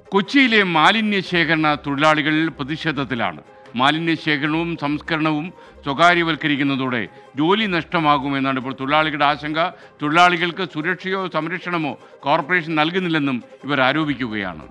കൊച്ചിയിലെ മാലിന്യ ശേഖരണ തൊഴിലാളികൾ പ്രതിഷേധത്തിലാണ് മാലിന്യ ശേഖരണവും സംസ്കരണവും സ്വകാര്യവൽക്കരിക്കുന്നതോടെ ജോലി നഷ്ടമാകുമെന്നാണ് ഇപ്പോൾ തൊഴിലാളികളുടെ ആശങ്ക തൊഴിലാളികൾക്ക് സുരക്ഷയോ സംരക്ഷണമോ കോർപ്പറേഷൻ നൽകുന്നില്ലെന്നും ഇവർ ആരോപിക്കുകയാണ്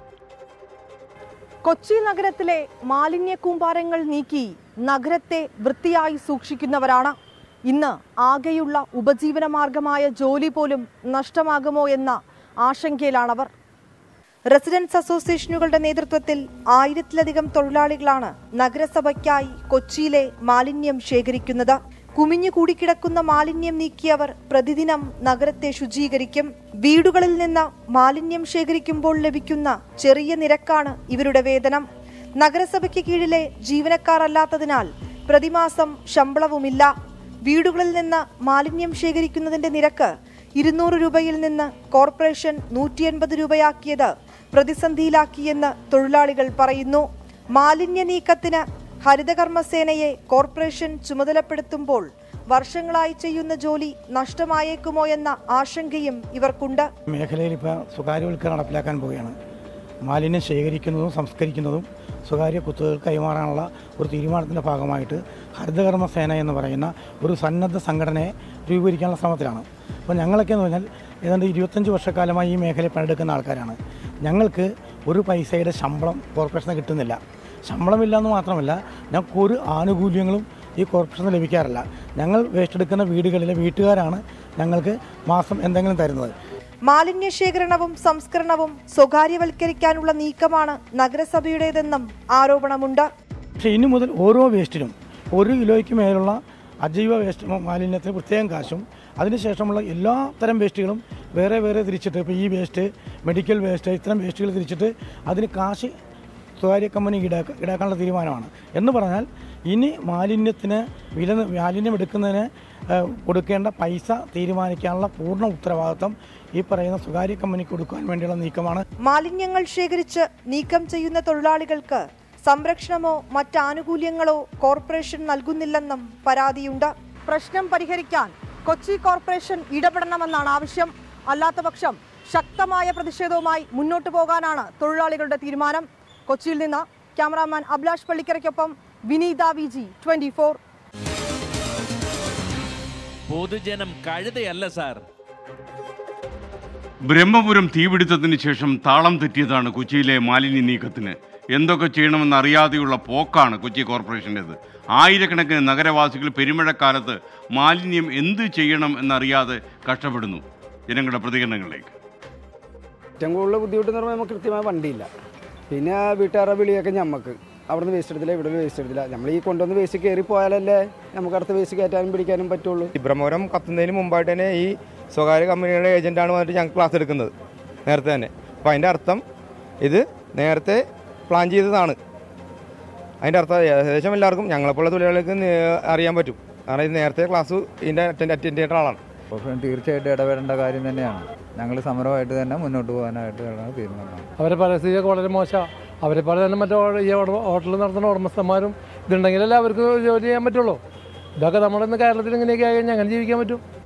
കൊച്ചി നഗരത്തിലെ മാലിന്യ കൂമ്പാരങ്ങൾ നീക്കി നഗരത്തെ വൃത്തിയായി സൂക്ഷിക്കുന്നവരാണ് ഇന്ന് ആകെയുള്ള ഉപജീവന മാർഗമായ ജോലി പോലും നഷ്ടമാകുമോ എന്ന ആശങ്കയിലാണവർ റെസിഡൻസ് അസോസിയേഷനുകളുടെ നേതൃത്വത്തിൽ ആയിരത്തിലധികം തൊഴിലാളികളാണ് നഗരസഭയ്ക്കായി കൊച്ചിയിലെ മാലിന്യം ശേഖരിക്കുന്നത് കുമിഞ്ഞു കൂടിക്കിടക്കുന്ന മാലിന്യം നീക്കിയവർ പ്രതിദിനം നഗരത്തെ ശുചീകരിക്കും വീടുകളിൽ നിന്ന് മാലിന്യം ശേഖരിക്കുമ്പോൾ ലഭിക്കുന്ന ചെറിയ നിരക്കാണ് ഇവരുടെ വേതനം നഗരസഭയ്ക്ക് കീഴിലെ ജീവനക്കാർ അല്ലാത്തതിനാൽ പ്രതിമാസം ശമ്പളവുമില്ല വീടുകളിൽ നിന്ന് മാലിന്യം ശേഖരിക്കുന്നതിന്റെ നിരക്ക് ഇരുന്നൂറ് രൂപയിൽ നിന്ന് കോർപ്പറേഷൻ നൂറ്റി എൺപത് രൂപയാക്കിയത് പ്രതിസന്ധിയിലാക്കിയെന്ന് തൊഴിലാളികൾ പറയുന്നു മാലിന്യ നീക്കത്തിന് ഹരിതകർമ്മസേനയെ കോർപ്പറേഷൻ ചുമതലപ്പെടുത്തുമ്പോൾ വർഷങ്ങളായി ചെയ്യുന്ന ജോലി നഷ്ടമായേക്കുമോ എന്ന ആശങ്കയും ഇവർക്കുണ്ട് മേഖലയിൽ ഇപ്പോൾ സ്വകാര്യവൽക്കരണം നടപ്പിലാക്കാൻ പോവുകയാണ് മാലിന്യം ശേഖരിക്കുന്നതും സംസ്കരിക്കുന്നതും സ്വകാര്യ കുത്തുകൾക്ക് കൈമാറാനുള്ള ഒരു തീരുമാനത്തിൻ്റെ ഭാഗമായിട്ട് ഹരിതകർമ്മ സേന എന്ന് പറയുന്ന ഒരു സന്നദ്ധ സംഘടനയെ രൂപീകരിക്കാനുള്ള ശ്രമത്തിലാണ് അപ്പോൾ ഞങ്ങളൊക്കെ എന്ന് പറഞ്ഞാൽ ഏതാണ്ട് ഇരുപത്തഞ്ച് വർഷക്കാലമായി ഈ മേഖലയിൽ പണിയെടുക്കുന്ന ആൾക്കാരാണ് ഞങ്ങൾക്ക് ഒരു പൈസയുടെ ശമ്പളം കോർപ്പറേഷന് കിട്ടുന്നില്ല ശമ്പളമില്ല എന്ന് മാത്രമല്ല ഞങ്ങൾക്ക് ഒരു ആനുകൂല്യങ്ങളും ഈ കോർപ്പറേഷന് ലഭിക്കാറില്ല ഞങ്ങൾ വേസ്റ്റ് എടുക്കുന്ന വീടുകളിലെ വീട്ടുകാരാണ് ഞങ്ങൾക്ക് മാസം എന്തെങ്കിലും തരുന്നത് മാലിന്യ ശേഖരണവും സംസ്കരണവും സ്വകാര്യവൽക്കരിക്കാനുള്ള നീക്കമാണ് നഗരസഭയുടേതെന്നും ആരോപണമുണ്ട് പക്ഷേ ഇനി മുതൽ ഓരോ വേസ്റ്റിനും ഒരു കിലോയ്ക്ക് മേലുള്ള അജൈവ വേസ്റ്റ് മാലിന്യത്തിന് പ്രത്യേകം കാശും അതിനുശേഷമുള്ള എല്ലാ തരം വേസ്റ്റുകളും വേറെ വേറെ തിരിച്ചിട്ട് ഇപ്പോൾ ഈ വേസ്റ്റ് മെഡിക്കൽ വേസ്റ്റ് ഇത്തരം വേസ്റ്റുകൾ തിരിച്ചിട്ട് അതിന് കാശ് സ്വകാര്യ കമ്പനി ഈടാക്ക ഈടാക്കാനുള്ള തീരുമാനമാണ് എന്ന് പറഞ്ഞാൽ ഇനി മാലിന്യത്തിന് വില മാലിന്യം എടുക്കുന്നതിന് ഏഹ്, കൊടുക്കേണ്ട പൈസ തീരുമാനിക്കാനുള്ള പൂർണ്ണ ഉത്തരവാദിത്വം ഈ പറയുന്ന സ്വകാര്യ കമ്പനിക്ക് കൊടുക്കാൻ വേണ്ടിയുള്ള നീക്കമാണ് മാലിന്യങ്ങൾ ശേഖരിച്ച് നീക്കം ചെയ്യുന്ന തൊഴിലാളികൾക്ക് സംരക്ഷണമോ മറ്റാനുകൂല്യങ്ങളോ കോർപ്പറേഷൻ നൽകുന്നില്ലെന്നും പരാതിയുണ്ട് പ്രശ്നം പരിഹരിക്കാൻ കൊച്ചി കോർപ്പറേഷൻ ഇടപെടണമെന്നാണ് ആവശ്യം അല്ലാത്തപക്ഷം ശക്തമായ പ്രതിഷേധവുമായി മുന്നോട്ടു പോകാനാണ് തൊഴിലാളികളുടെ തീരുമാനം കൊച്ചിയിൽ നിന്ന് ക്യാമറാമാൻ അഭിലാഷ് പള്ളിക്കരയ്ക്കൊപ്പം Vineetha V G twenty four പൊതുജനം കഴുതയല്ല സാർ ബ്രഹ്മപുരം തീപിടുത്തത്തിന് ശേഷം താളം തെറ്റിയതാണ് കൊച്ചിയിലെ മാലിന്യ നീക്കത്തിന് എന്തൊക്കെ ചെയ്യണമെന്ന് അറിയാതെയുള്ള പോക്കാണ് കൊച്ചി കോർപ്പറേഷൻ്റേത് ആയിരക്കണക്കിന് നഗരവാസികൾ പെരുമഴക്കാലത്ത് മാലിന്യം എന്ത് ചെയ്യണം എന്നറിയാതെ കഷ്ടപ്പെടുന്നു ജനങ്ങളുടെ പ്രതികരണങ്ങളിലേക്ക് ഏറ്റവും കൂടുതൽ ബുദ്ധിമുട്ട് എന്ന് പറയുമ്പോൾ നമുക്ക് കൃത്യമായ വണ്ടിയില്ല പിന്നെ ആ വീട്ടുകാരുടെ വിളിയൊക്കെ ഞമ്മക്ക് അവിടുന്ന് വേസ്റ്റ് എടുത്തില്ല ഇവിടെ വേസ്റ്റ് എടുത്തില്ല നമ്മൾ ഈ കൊണ്ടുവന്ന് വേസ്റ്റ് കയറി പോയാലല്ലേ നമുക്ക് അടുത്ത വേസ്റ്റ് കയറ്റാനും പിടിക്കാനും പറ്റുള്ളൂ ഈ ബ്രഹ്മപുരം കത്തുന്നതിന് മുമ്പായിട്ട് തന്നെ ഈ സ്വകാര്യ കമ്പനിയുടെ ഏജന്റാണ് വന്നിട്ട് ഞങ്ങൾക്ക് ക്ലാസ് എടുക്കുന്നത് നേരത്തെ തന്നെ അപ്പോൾ അതിൻ്റെ അർത്ഥം ഇത് നേരത്തെ പ്ലാൻ ചെയ്തതാണ് അതിൻ്റെ അർത്ഥം ഏകദേശം എല്ലാവർക്കും ഞങ്ങളെപ്പോലുള്ള തൊഴിലാളികൾക്ക് നേ- അറിയാൻ പറ്റും കാരണം ഇത് നേരത്തെ ക്ലാസ് ഇതിൻ്റെ അറ്റൻഡ് അറ്റൻഡ് ചെയ്ത ആളാണ് കോർപ്പറേഷൻ തീർച്ചയായിട്ടും ഇടപെടേണ്ട കാര്യം തന്നെയാണ് ഞങ്ങൾ സമരമായിട്ട് തന്നെ മുന്നോട്ട് പോകാനായിട്ടുള്ള തീരുമാനമാണ് അവരെ പരിസ്ഥിതിയൊക്കെ വളരെ മോശമാണ് അവരെ പോലെ തന്നെ മറ്റേ ഓ- ഈ ഹോട്ടലിൽ നടത്തുന്ന ഉടമസ്ഥന്മാരും ഇതുണ്ടെങ്കിലല്ലേ അവർക്ക് ജോലി ചെയ്യാൻ പറ്റുള്ളൂ ഇതൊക്കെ നമ്മുടെ ഇന്ന് കേരളത്തിൽ ഇങ്ങനെയൊക്കെ ആയി കഴിഞ്ഞാൽ അങ്ങനെ ജീവിക്കാൻ പറ്റും